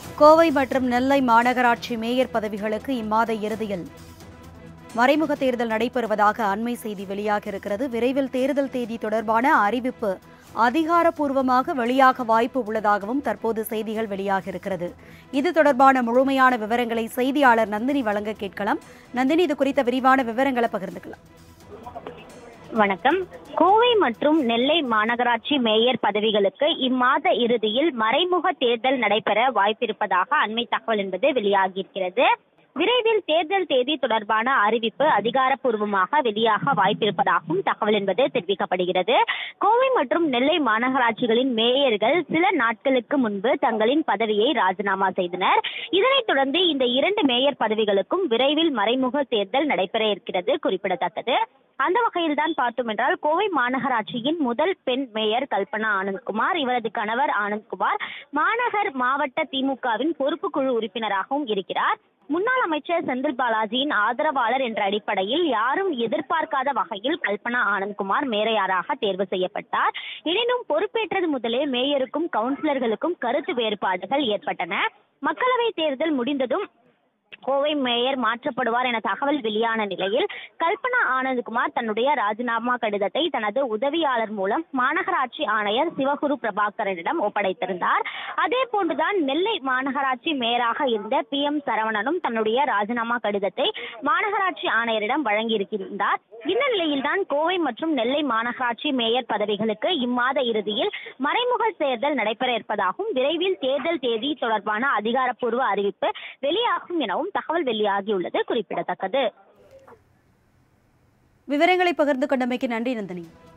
கோவை மற்றும் நெல்லை மாநகராட்சி மேயர் பதவிகளுக்கு இம்மாத இறுதியில் மறைமுக தேர்தல் நடைபெறுவதாக அண்மை செய்தி வெளியாக இருக்கிறது விரைவில் தேர்தல் தேதி தொடர்பான அறிவிப்பு அதிகாரப்பூர்வமாக வெளியாக வாய்ப்பு உள்ளதாகவும் தற்போது செய்திகள் வெளியாக இருக்கிறது இது தொடர்பான முழுமையான விவரங்களை செய்தியாளர் நந்தினி வழங்க கேட்கலாம் நந்தினி இது குறித்த விரிவான விவரங்களை பகிர்ந்துக்கலாம் வணக்கம் கோவை மற்றும் நெல்லை மாநகராட்சி மேயர் பதவிகளுக்கு இம்மாத இறுதியில் மறைமுக தேர்தல் நடைபெற வாய்ப்பிருப்பதாக அண்மை தகவல் என்பது வெளியாகியிருக்கிறது விரைவில் தேர்தல் தேதி தொடர்பான அறிவிப்பு அதிகாரப்பூர்வமாக வெளியாக வாய்ப்பிருப்பதாகவும் தகவல் என்பது தெரிவிக்கப்படுகிறது கோவை மற்றும் நெல்லை மாநகராட்சிகளின் மேயர்கள் சில நாட்களுக்கு முன்பு தங்களின் பதவியை ராஜினாமா செய்தனர் இதனைத் தொடர்ந்து இந்த இரண்டு மேயர் பதவிகளுக்கும் விரைவில் மறைமுக தேர்தல் நடைபெற இருக்கிறது குறிப்பிடத்தக்கது அந்த வகையில் தான் பார்த்தோம் என்றால் கோவை மாநகராட்சியின் முதல் பெண் மேயர் கல்பனா ஆனந்த்குமார் இவரது கணவர் ஆனந்த்குமார் மாநகர் மாவட்ட திமுகவின் பொறுப்பு குழு உறுப்பினராகவும் இருக்கிறார் முன்னாள் அமைச்சர் செந்தில் பாலாஜியின் ஆதரவாளர் என்ற அடிப்படையில் யாரும் எதிர்பார்க்காத வகையில் கல்பனா ஆனந்த்குமார் மேயராக தேர்வு செய்யப்பட்டார் எனினும் பொறுப்பேற்றது முதலே மேயருக்கும் கவுன்சிலர்களுக்கும் கருத்து வேறுபாடுகள் ஏற்பட்டன மக்களவை தேர்தல் முடிந்ததும் கோவை மேயர் மாற்றப்படுவார் என தகவல் வெளியான நிலையில் கல்பனா ஆனந்த்குமார் தன்னுடைய ராஜினாமா கடிதத்தை தனது உதவியாளர் மூலம் மாநகராட்சி ஆணையர் சிவகுரு பிரபாகரனிடம் ஒப்படைத்திருந்தார் அதே போன்றுதான் நெல்லை மாநகராட்சி மேயராக இருந்த பி எம் சரவணனும் தன்னுடைய ராஜினாமா கடிதத்தை மாநகராட்சி ஆணையரிடம் வழங்கியிருக்கின்றார் இந்த நிலையில்தான் கோவை மற்றும் நெல்லை மாநகராட்சி மேயர் பதவிகளுக்கு இம்மாத இறுதியில் மறைமுக தேர்தல் நடைபெற இருப்பதாகவும் விரைவில் தேர்தல் தேதி தொடர்பான அதிகாரப்பூர்வ அறிவிப்பு வெளியாகும் எனவும் தகவல் வெளியாகியுள்ளது குறிப்பிடத்தக்கது விவரங்களை பகிர்ந்து கொண்டமைக்கு நன்றி நந்தினி